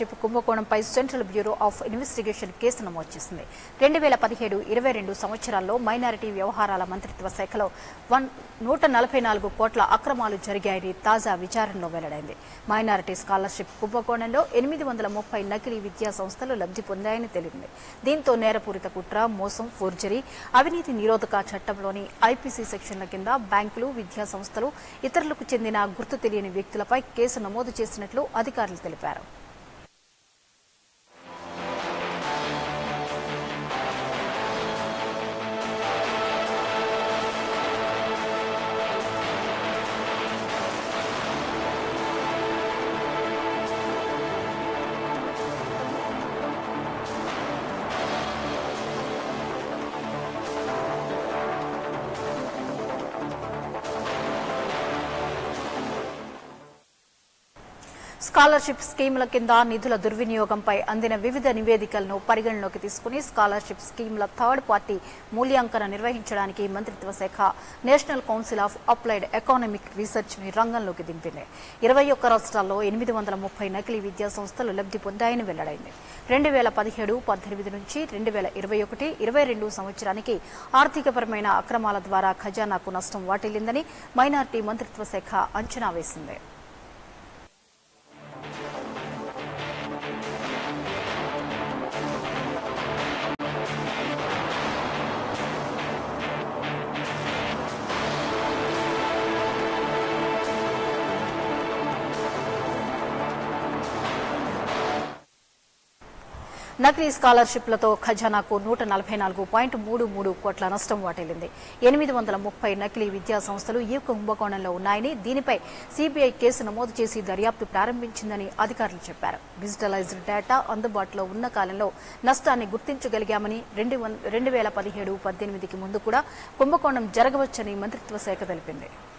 scholarship కుంభకోణంపై central bureau of investigation case నమోదు చేసింది రెండు వేల పదిహేడు ఇరవై రెండు సంవత్సరాల్లో మైనారిటీ వ్యవహారాల మంత్రిత్వ శాఖలో వన్ నూట నలభై నాలుగు కోట్ల అక్రమాలు జరిగాయని తాజా విచారణలో వెల్లడైంది మైనారిటీ స్కాలర్షిప్ కుంభకోణంలో ఎనిమిది వందల ముప్పై నకిలీ విద్యా సంస్థలు లబ్ధి పొందాయని తెలిపింది దీంతో నేరపూరిత కుట్ర మోసం ఫోర్జరీ అవినీతి నిరోధక చట్టంలోని ఐపీసీ సెక్షన్ల కింద బ్యాంకులు విద్యా సంస్థలు ఇతరులకు చెందిన గుర్తు తెలియని వ్యక్తులపై కేసు నమోదు చేసినట్లు అధికారులు తెలిపారు స్కాలర్షిప్ స్కీముల కింద నిధుల దుర్వినియోగంపై అందిన వివిధ నివేదికలను పరిగణలోకి తీసుకుని స్కాలర్షిప్ స్కీముల థర్డ్ పార్టీ మూల్యాంకన నిర్వహించడానికి మంత్రిత్వ శాఖ national council of applied economic research ని రంగంలోకి దింపింది ఇరవై ఒక్క రాష్ట్రాల్లో ఎనిమిది వందల ముప్పై నకిలీ విద్యా సంస్థలు లబ్ధి పొందాయని వెల్లడైంది రెండు వేల పదిహేడు పద్దెనిమిది నుంచి రెండు వేల ఇరవై ఒకటి ఇరవై రెండు సంవత్సరానికి ఆర్థికపరమైన అక్రమాల ద్వారా ఖజానాకు నష్టం వాటిల్లిందని మైనార్టీ మంత్రిత్వ శాఖ అంచనా వేసింది నకిలీ స్కాలర్షిప్లతో ఖజానాకు నూట నలభై నాలుగు పాయింట్ మూడు మూడు కోట్ల నష్టం వాటిల్లింది ఎనిమిది వందల ముప్పై నకిలీ విద్యా సంస్థలు ఈ కుంభకోణంలో ఉన్నాయని దీనిపై సిబిఐ కేసు నమోదు చేసి దర్యాప్తు ప్రారంభించిందని అధికారులు చెప్పారు డిజిటలైజ్డ్ డేటా అందుబాటులో ఉన్న కాలంలో నష్టాన్ని గుర్తించగలిగామని రెండు వన్- రెండు వేల పదిహేడు పద్దెనిమిదికి ముందు కూడా కుంభకోణం జరగవచ్చని మంత్రిత్వ శాఖ తెలిపింది